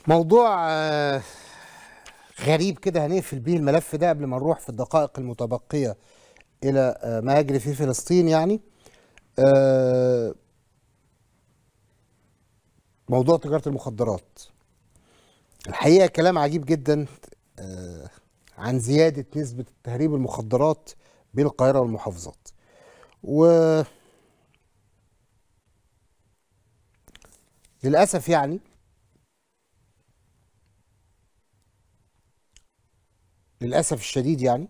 موضوع آه، غريب كده هنقفل بيه الملف ده قبل ما نروح في الدقائق المتبقية إلى آه، ما يجري في فلسطين يعني آه، موضوع تجارة المخدرات الحقيقة كلام عجيب جدا آه، عن زيادة نسبة تهريب المخدرات بين القاهرة والمحافظات و للأسف يعني للأسف الشديد يعني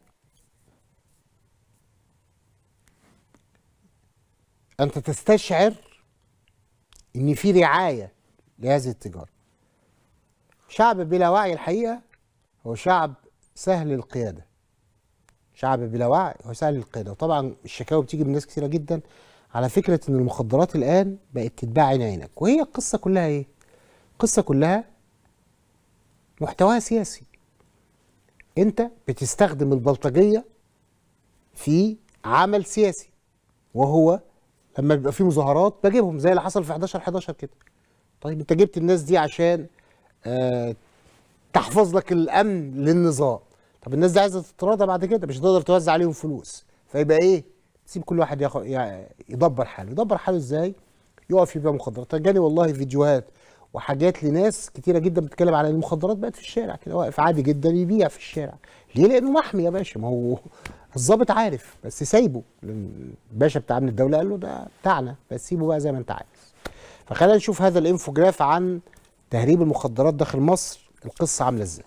أنت تستشعر إن في رعاية لهذه التجارة شعب بلا وعي الحقيقة هو شعب سهل القيادة شعب بلا وعي هو سهل القيادة وطبعا الشكاوى بتيجي من ناس كثيرة جدا على فكرة إن المخدرات الآن بقت تتباع عين عينك وهي القصة كلها إيه؟ القصة كلها محتواها سياسي انت بتستخدم البلطجيه في عمل سياسي وهو لما بيبقى في مظاهرات بجيبهم زي اللي حصل في 11 11 كده طيب انت جبت الناس دي عشان آه تحفظ لك الامن للنظام طب الناس دي عايزه تتراضى بعد كده مش هتقدر توزع عليهم فلوس فيبقى ايه تسيب كل واحد ياخد يعني يدبر حاله يدبر حاله ازاي يقف يبيع مخدرات جاني والله فيديوهات وحاجات لناس كتيره جدا بتتكلم على المخدرات بقت في الشارع كده واقف عادي جدا يبيع في الشارع ليه لانه محمي يا باشا ما هو الظابط عارف بس سايبه لأن الباشا بتاع امن الدوله قال له ده بتاعنا بس سيبه بقى زي ما انت عايز فخلينا نشوف هذا الانفوجراف عن تهريب المخدرات داخل مصر القصه عامله ازاي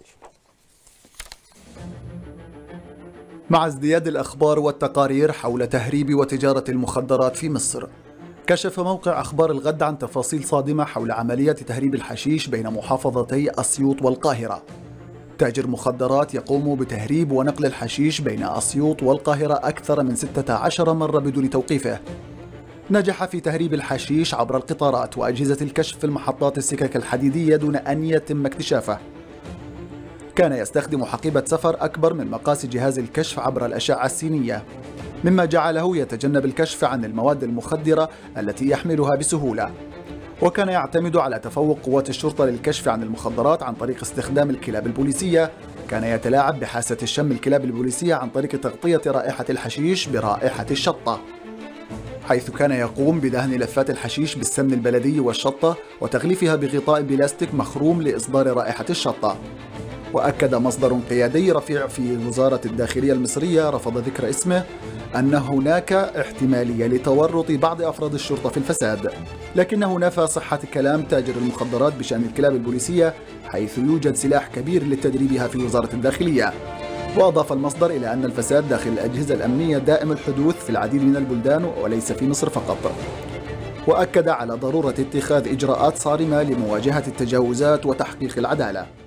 مع ازدياد الأخبار والتقارير حول تهريب وتجارة المخدرات في مصر كشف موقع أخبار الغد عن تفاصيل صادمة حول عملية تهريب الحشيش بين محافظتي أسيوط والقاهرة تاجر مخدرات يقوم بتهريب ونقل الحشيش بين أسيوط والقاهرة أكثر من 16 مرة بدون توقيفه نجح في تهريب الحشيش عبر القطارات وأجهزة الكشف في المحطات السكك الحديدية دون أن يتم اكتشافه كان يستخدم حقيبة سفر أكبر من مقاس جهاز الكشف عبر الأشعة السينية مما جعله يتجنب الكشف عن المواد المخدرة التي يحملها بسهولة وكان يعتمد على تفوق قوات الشرطة للكشف عن المخدرات عن طريق استخدام الكلاب البوليسية كان يتلاعب بحاسة الشم الكلاب البوليسية عن طريق تغطية رائحة الحشيش برائحة الشطة حيث كان يقوم بدهن لفات الحشيش بالسمن البلدي والشطة وتغليفها بغطاء بلاستيك مخروم لإصدار رائحة الشطة وأكد مصدر قيادي رفيع في وزارة الداخلية المصرية رفض ذكر اسمه أن هناك احتمالية لتورط بعض أفراد الشرطة في الفساد لكنه نفى صحة كلام تاجر المخدرات بشأن الكلاب البوليسية حيث يوجد سلاح كبير لتدريبها في وزارة الداخلية وأضاف المصدر إلى أن الفساد داخل الأجهزة الأمنية دائم الحدوث في العديد من البلدان وليس في مصر فقط وأكد على ضرورة اتخاذ إجراءات صارمة لمواجهة التجاوزات وتحقيق العدالة